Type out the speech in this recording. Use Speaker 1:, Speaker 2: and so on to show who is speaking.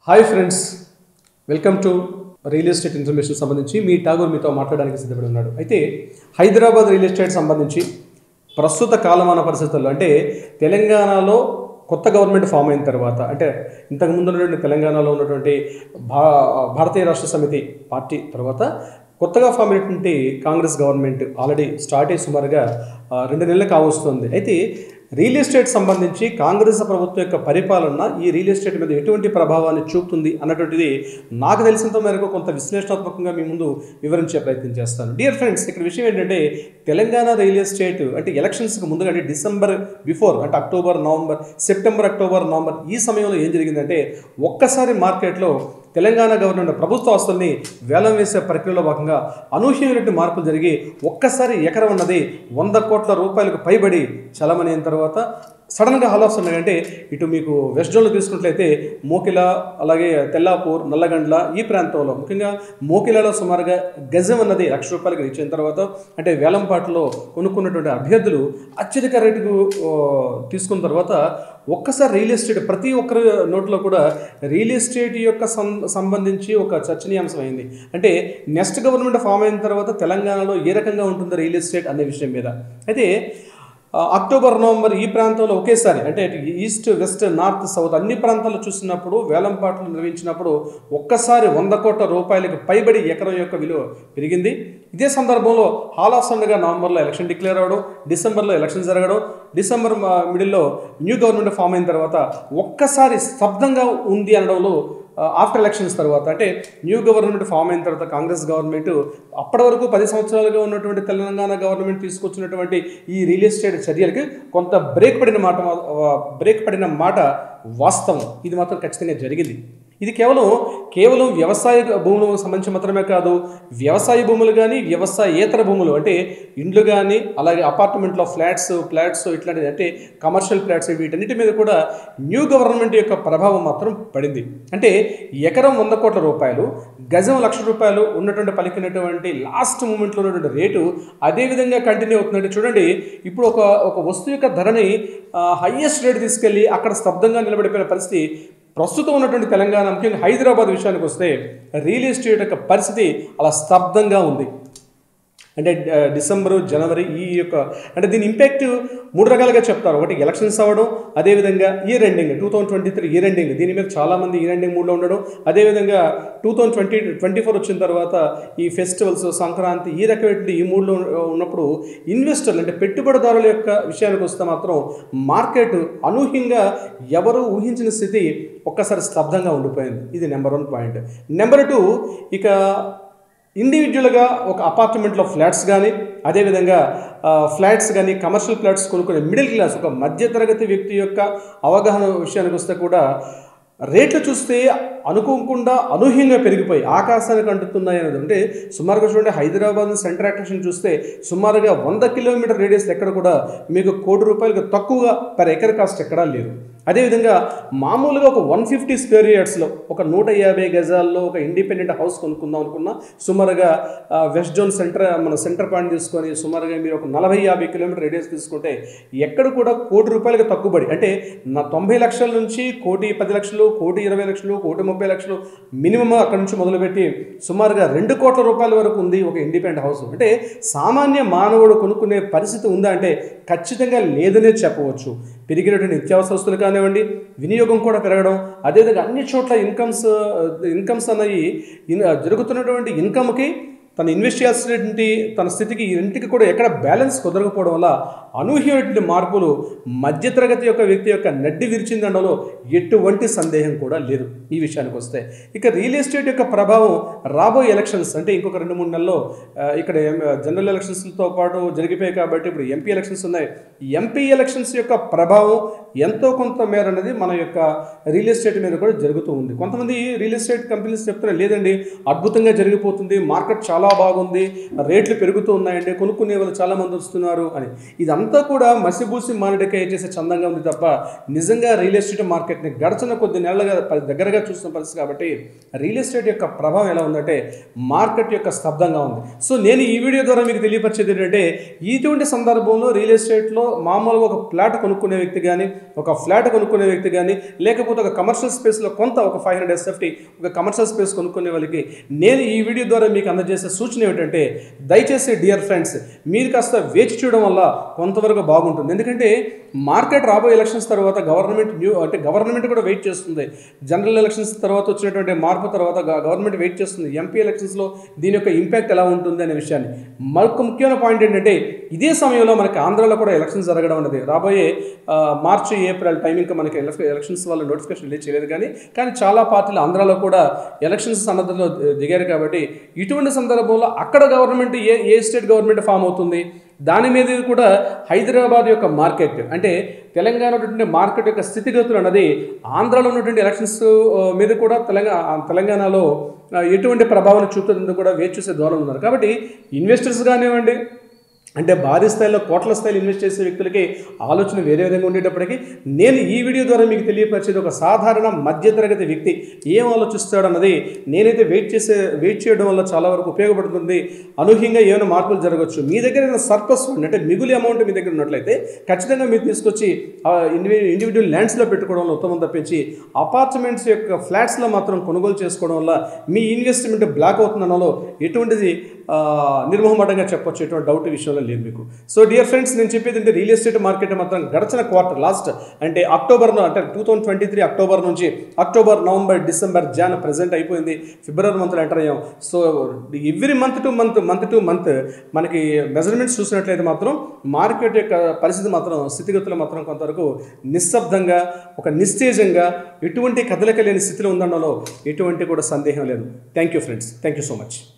Speaker 1: hi friends welcome to real estate information సంబంధించి మీ ఠాగూర్ మీతో మాట్లాడడానికి సిద్ధపడి ఉన్నాడు అయితే హైదరాబాద్ రియల్ ఎస్టేట్ సంబంధించి ప్రస్తుత కాలమాన పరిస్థితుల్లో అంటే తెలంగాణలో కొత్త గవర్నమెంట్ ఫామ్ అయిన తర్వాత అంటే ఇంతకుముందు ఉన్నటువంటి తెలంగాణలో ఉన్నటువంటి భా భారతీయ రాష్ట్ర సమితి పార్టీ తర్వాత కొత్తగా ఫామ్ అయినటువంటి కాంగ్రెస్ గవర్నమెంట్ ఆల్రెడీ స్టార్ట్ అయ్యి సుమారుగా ఆ, రెండు నెలలు కావస్తుంది అయితే రియల్ ఎస్టేట్ సంబంధించి కాంగ్రెస్ ప్రభుత్వం యొక్క పరిపాలన ఈ రియల్ ఎస్టేట్ మీద ఎటువంటి ప్రభావాన్ని చూపుతుంది అన్నటువంటిది నాకు తెలిసినంత మేరకు కొంత విశ్లేషణాత్మకంగా మీ ముందు వివరించే ప్రయత్నం చేస్తాను డియర్ ఫ్రెండ్స్ ఇక్కడ విషయం ఏంటంటే తెలంగాణ రియల్ ఎస్టేట్ అంటే ఎలక్షన్స్కి ముందుగా అంటే డిసెంబర్ బిఫోర్ అంటే October November September October November ఈ సమయంలో ఏం జరిగిందంటే ఒక్కసారి మార్కెట్లో తెలంగాణ గవర్నమెంట్ ప్రభుత్వ ఆస్తుల్ని వేలం వేసే ప్రక్రియలో భాగంగా అనూహ్యమైనటువంటి మార్పులు జరిగి ఒక్కసారి ఎకరం ఉన్నది వంద కోట్ల రూపాయలకు పైబడి చలమని అయిన తర్వాత సడన్గా హలాఫ్స్ ఉన్నాయంటే ఇటు మీకు వెస్ట్ జోన్లో తీసుకున్నట్లయితే మోకిల అలాగే తెల్లాపూర్ నల్లగండ్ల ఈ ప్రాంతంలో ముఖ్యంగా మోకిలలో సుమారుగా గజం అన్నది లక్ష రూపాయలకు రీచ్ అయిన తర్వాత అంటే వేలంపాట్లో కొనుక్కున్నటువంటి అభ్యర్థులు అత్యధిక రేటుకు ఓ, తీసుకున్న తర్వాత ఒక్కసారి రియల్ ఎస్టేట్ ప్రతి ఒక్కరి నోట్లో కూడా రియల్ ఎస్టేట్ యొక్క సం సంబంధించి ఒక చర్చనీయాంశం అయింది అంటే నెక్స్ట్ గవర్నమెంట్ ఫామ్ అయిన తర్వాత తెలంగాణలో ఏ రకంగా ఉంటుంది రియల్ ఎస్టేట్ అనే విషయం మీద అయితే ఆ, అక్టోబర్ నవంబర్ ఈ ప్రాంతంలో ఒకేసారి అంటే ఇటు ఈస్ట్ వెస్ట్ నార్త్ సౌత్ అన్ని ప్రాంతాల్లో చూసినప్పుడు వేలంపాట్లు నిర్వహించినప్పుడు ఒక్కసారి వంద కోట్ల రూపాయలకు పైబడి ఎకరం యొక్క విలువ పెరిగింది ఇదే సందర్భంలో హాల్ ఆఫ్ సడన్గా నవంబర్లో ఎలక్షన్ డిక్లేర్ అవ్వడం డిసెంబర్లో ఎలక్షన్ జరగడం డిసెంబర్ మ- మిడిల్లో న్యూ గవర్నమెంట్ ఫామ్ అయిన తర్వాత ఒక్కసారి స్తబ్దంగా ఉంది అనడంలో ఆఫ్టర్ ఎలక్షన్స్ తర్వాత అంటే న్యూ గవర్నమెంట్ ఫామ్ అయిన తర్వాత కాంగ్రెస్ గవర్నమెంట్ అప్పటి వరకు పది సంవత్సరాలుగా ఉన్నటువంటి తెలంగాణ గవర్నమెంట్ తీసుకొచ్చినటువంటి ఈ రియల్ ఎస్టేట్ చర్యలకి కొంత బ్రేక్ పడిన మాట మా- బ్రేక్ పడిన మాట వాస్తవం ఇది మాత్రం ఖచ్చితంగా జరిగింది ఇది కేవలం కేవలం వ్యవసాయ భూములకు సంబంధించి మాత్రమే కాదు వ్యవసాయ భూములు కానీ వ్యవసాయేతర భూములు అంటే ఇండ్లు కానీ అలాగే అపార్ట్మెంట్లో ఫ్లాట్స్ ఫ్లాట్స్ ఇట్లాంటిది అంటే కమర్షియల్ ఫ్లాట్స్ వీటన్నిటి మీద కూడా న్యూ గవర్నమెంట్ యొక్క ప్రభావం మాత్రం పడింది అంటే ఎకరం వంద కోట్ల రూపాయలు గజం లక్ష రూపాయలు ఉన్నటువంటి పలికినటువంటి లాస్ట్ మూమెంట్లో ఉన్నటువంటి రేటు అదే విధంగా కంటిన్యూ అవుతుందంటే చూడండి ఇప్పుడు ఒక ఒక వస్తువు యొక్క ధరని హయ్యెస్ట్ రేట్ తీసుకెళ్ళి అక్కడ స్తబ్దంగా నిలబడిపోయిన పరిస్థితి ప్రస్తుతం ఉన్నటువంటి తెలంగాణ ముఖ్యంగా హైదరాబాద్ విషయానికి వస్తే రియల్ ఎస్టేట్ యొక్క పరిస్థితి అలా స్తబ్దంగా ఉంది అంటే ఆ, డిసెంబరు జనవరి ఈ యొక్క అంటే దీని ఇంపాక్ట్ మూడు రకాలుగా చెప్తారు ఒకటి ఎలక్షన్స్ అవ్వడం అదేవిధంగా year ending two thousand twenty three year ending దీని మీద చాలామంది ఇయర్ ఎండింగ్ మూడ్లో ఉండడం అదేవిధంగా two thousand twenty twenty four వచ్చిన తర్వాత ఈ ఫెస్టివల్స్ సంక్రాంతి ఈ రకమైన ఈ మూడ్లో ఉన్నప్పుడు ఇన్వెస్టర్లు అంటే పెట్టుబడిదారుల యొక్క విషయానికి వస్తే మాత్రం మార్కెట్ అనూహ్యంగా ఎవరు ఊహించిన స్థితి ఒక్కసారి స్తబ్దంగా ఉండిపోయింది ఇది number one point number two ఇక ఇండివిజువల్గా ఒక అపార్ట్మెంట్లో ఫ్లాట్స్ కానీ అదేవిధంగా ఆ, ఫ్లాట్స్ కానీ కమర్షియల్ ఫ్లాట్స్ కొనుక్కునే మిడిల్ క్లాస్ ఒక మధ్యతరగతి వ్యక్తి యొక్క అవగాహన విషయానికి వస్తే కూడా రేట్లు చూస్తే అనుకోకుండా అనూహ్యంగా పెరిగిపోయి ఆకాశానికి అంటుతున్నాయి అనేది అంటే సుమారుగా చూడండి హైదరాబాద్ సెంటర్ అట్రాక్షన్ చూస్తే సుమారుగా వంద కిలోమీటర్ రేడియస్ ఎక్కడ కూడా మీకు కోటి రూపాయలకు తక్కువగా పర్ ఎకర్ కాస్ట్ ఎక్కడా లేదు అదేవిధంగా మామూలుగా ఒక వన్ ఫిఫ్టీ స్క్వేర్ యార్డ్స్లో ఒక నూట యాభై గజాల్లో ఒక ఇండిపెండెంట్ హౌస్ కొనుక్కుందాం అనుకున్నా సుమారుగా ఆ, వెస్ట్ జోన్ సెంటర్ మన సెంటర్ పాయింట్ తీసుకొని సుమారుగా మీరు ఒక నలభై యాభై కిలోమీటర్ రేడియస్ తీసుకుంటే ఎక్కడ కూడా కోటి రూపాయలకు తక్కుబడి అంటే నా తొంభై లక్షల నుంచి కోటి పది లక్షలు కోటి ఇరవై లక్షలు కోటి ముప్పై లక్షలు మినిమం అక్కడ నుంచి మొదలుపెట్టి సుమారుగా రెండు కోట్ల రూపాయల వరకు ఉంది ఒక ఇండిపెండెంట్ హౌస్ అంటే సామాన్య మానవుడు కొనుక్కునే పరిస్థితి ఉందా అంటే ఖచ్చితంగా లేదనే చెప్పవచ్చు పెరిగినటువంటి నిత్యావసర వస్తువులు కానివ్వండి వినియోగం కూడా పెరగడం అదేవిధంగా అన్ని చోట్ల ఇన్కమ్స్ ఇన్కమ్స్ అన్నవి ఇన్- జరుగుతున్నటువంటి ఇన్కమ్కి తను ఇన్వెస్ట్ చేయాల్సినటువంటి తన స్థితికి ఈ ఇంటికి కూడా ఎక్కడ బ్యాలెన్స్ కుదరకపోవడం వల్ల అనూహ్యమైనటువంటి మార్పులు మధ్యతరగతి యొక్క వ్యక్తి యొక్క నడ్డి విరిచిందనలో ఎటువంటి సందేహం కూడా లేదు ఈ విషయానికి వస్తే ఇక రియల్ ఎస్టేట్ యొక్క ప్రభావం రాబోయే ఎలక్షన్స్ అంటే ఇంకొక రెండు మూడు నెలల్లో ఆ, ఇక్కడ ఎం- జనరల్ ఎలక్షన్స్తో పాటు జరిగిపోయాయి కాబట్టి ఇప్పుడు ఎంపీ ఎలక్షన్స్ ఉన్నాయి ఎంపీ ఎలక్షన్స్ యొక్క ప్రభావం ఎంతో కొంత మేర అనేది మన యొక్క రియల్ ఎస్టేట్ మీద కూడా జరుగుతూ ఉంది కొంతమంది రియల్ ఎస్టేట్ కంపెనీస్ చెప్తున్నారు లేదండి అద్భుతంగా జరిగిపోతుంది మార్కెట్ చాలా చాలా బాగుంది రేట్లు పెరుగుతూ ఉన్నాయండి కొనుక్కునే వాళ్ళు చాలా మంది వస్తున్నారు అని ఇదంతా కూడా మసిబూసి మానిడికాయ చేసే చందంగా ఉంది తప్ప నిజంగా రియల్ ఎస్టేట్ మార్కెట్ని గడచిన కొద్ది నెలలుగా ప- దగ్గరగా చూస్తున్న పరిస్థితి కాబట్టి రియల్ ఎస్టేట్ యొక్క ప్రభావం ఎలా ఉందంటే మార్కెట్ యొక్క స్తబ్దంగా ఉంది సో నేను ఈ వీడియో ద్వారా మీకు తెలియపరిచేది ఏంటంటే ఇటువంటి సందర్భంలో రియల్ ఎస్టేట్లో మామూలుగా ఒక ఫ్లాట్ కొనుక్కునే వ్యక్తి కానీ ఒక ఫ్లాట్ కొనుక్కునే వ్యక్తి కానీ లేకపోతే ఒక కమర్షియల్ స్పేస్లో కొంత ఒక ఫైవ్ హండ్రెడ్ ఎస్ఎఫ్టీ ఒక కమర్షియల్ స్పేస్ కొనుక్కునే వాళ్ళకి నేను ఈ వీడియో ద్వారా మీకు అందజేసే సూచన ఏమిటంటే దయచేసి డియర్ ఫ్రెండ్స్ మీరు కాస్త వేచి చూడడం వల్ల కొంతవరకు బాగుంటుంది ఎందుకంటే మార్కెట్ రాబోయే ఎలక్షన్స్ తర్వాత గవర్నమెంట్ న్యూ అంటే గవర్నమెంట్ కూడా వెయిట్ చేస్తుంది జనరల్ ఎలక్షన్స్ తర్వాత వచ్చినటువంటి మార్పు తర్వాత గ- గవర్నమెంట్ వెయిట్ చేస్తుంది ఎంపీ ఎలక్షన్స్లో దీని యొక్క ఇంపాక్ట్ ఎలా ఉంటుంది అనే విషయాన్ని మరొక ముఖ్యమైన పాయింట్ ఏంటంటే ఇదే సమయంలో మనకి ఆంధ్రాలో కూడా ఎలక్షన్స్ జరగడం అనేది రాబోయే ఆ, మార్చి ఏప్రిల్ టైం ఇంకా మనకి ఎలక్- ఎలక్షన్స్ వల్ల నోటిఫికేషన్ రిలీజ్ చేయలేదు కానీ కానీ చాలా పార్టీలు ఆంధ్రాలో కూడా ఎలక్షన్స్ సన్నద్ధంలో దిగారు కాబట్టి ఇటువంటి సందర్భంలో అక్కడ గవర్నమెంట్ ఏ ఏ స్టేట్ గవర్నమెంట్ ఫామ్ అవుతుంది దాని మీద కూడా హైదరాబాద్ యొక్క మార్కెట్ అంటే తెలంగాణ ఉన్నటువంటి మార్కెట్ యొక్క స్థితిగతులు అన్నది ఆంధ్రాలో ఉన్నటువంటి ఎలక్షన్స్ ఆ, మీద కూడా తెలంగాణ తెలంగాణలో ఆ, ఎటువంటి ప్రభావం చూపుతుందో కూడా వేచి చూసే దూరం ఉన్నారు కాబట్టి ఇన్వెస్టర్స్ కానివ్వండి అంటే భారీ స్థాయిలో కోట్ల స్థాయిలో ఇన్వెస్ట్ చేసే వ్యక్తులకి ఆలోచన వేరే విధంగా ఉండేటప్పటికీ నేను ఈ వీడియో ద్వారా మీకు తెలియపరిచేది ఒక సాధారణ మధ్యతరగతి వ్యక్తి ఏం ఆలోచిస్తాడు అన్నది నేనైతే వెయిట్ చేసే వెయిట్ చేయడం వల్ల చాలా వరకు ఉపయోగపడుతుంది అనూహ్యంగా ఏమైనా మార్పులు జరగవచ్చు మీ దగ్గర ఏదైనా సర్ప్లస్ ఫండ్ అంటే మిగులు అమౌంట్ మీ దగ్గర ఉన్నట్లయితే ఖచ్చితంగా మీరు తీసుకొచ్చి ఆ ఇండివి ఇండివిజువల్ ల్యాండ్స్లో పెట్టుకోవడం వల్ల ఉత్తమం తప్పించి అపార్ట్మెంట్స్ యొక్క ఫ్లాట్స్లో మాత్రం కొనుగోలు చేసుకోవడం వల్ల మీ ఇన్వెస్ట్మెంట్ బ్లాక్ అవుతుందనలో ఎటువంటిది ఆ, నిర్మోహమాటంగా చెప్పొచ్చు ఎటువంటి డౌట్ విషయంలో లేదు మీకు సో డియర్ ఫ్రెండ్స్ నేను చెప్పేది అంటే రియల్ ఎస్టేట్ మార్కెట్ మాత్రం గడిచిన క్వార్టర్ లాస్ట్ అంటే అక్టోబర్ అంటే two thousand twenty three October నుంచి October November December Jan present అయిపోయింది ఫిబ్రవరి మంత్లో ఎంటర్ అయ్యాం so every month to month month to month మనకి మెజర్మెంట్స్ చూసినట్లయితే మాత్రం మార్కెట్ యొక్క పరిస్థితి మాత్రం స్థితిగతులు మాత్రం కొంతవరకు నిశ్శబ్దంగా ఒక నిస్తేజంగా ఎటువంటి కదలిక లేని స్థితిలో ఉందన్నలో ఎటువంటి కూడా సందేహం లేదు thank you friends thank you so much